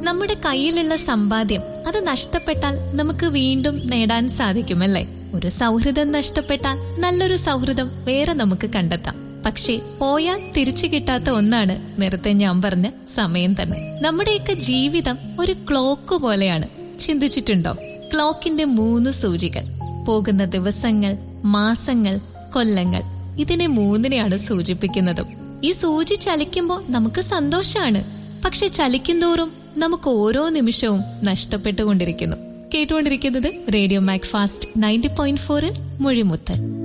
നമ്മുടെ കയ്യിലുള്ള സമ്പാദ്യം അത് നഷ്ടപ്പെട്ടാൽ നമുക്ക് വീണ്ടും നേടാൻ സാധിക്കുമല്ലേ ഒരു സൗഹൃദം നഷ്ടപ്പെട്ടാൽ നല്ലൊരു സൗഹൃദം വേറെ നമുക്ക് കണ്ടെത്താം പക്ഷേ പോയാൽ തിരിച്ചു കിട്ടാത്ത ഒന്നാണ് നേരത്തെ ഞാൻ പറഞ്ഞ സമയം തന്നെ നമ്മുടെയൊക്കെ ജീവിതം ഒരു ക്ലോക്ക് പോലെയാണ് ചിന്തിച്ചിട്ടുണ്ടോ ക്ലോക്കിന്റെ മൂന്ന് സൂചികൾ പോകുന്ന ദിവസങ്ങൾ മാസങ്ങൾ കൊല്ലങ്ങൾ ഇതിനെ മൂന്നിനെയാണ് സൂചിപ്പിക്കുന്നതും ഈ സൂചി ചലിക്കുമ്പോൾ നമുക്ക് സന്തോഷാണ് പക്ഷെ ചലിക്കുന്തോറും നമുക്ക് ഓരോ നിമിഷവും നഷ്ടപ്പെട്ടുകൊണ്ടിരിക്കുന്നു കേട്ടുകൊണ്ടിരിക്കുന്നത് radio MACFAST ninety point ഫോറിൽ മൊഴിമുത്തൻ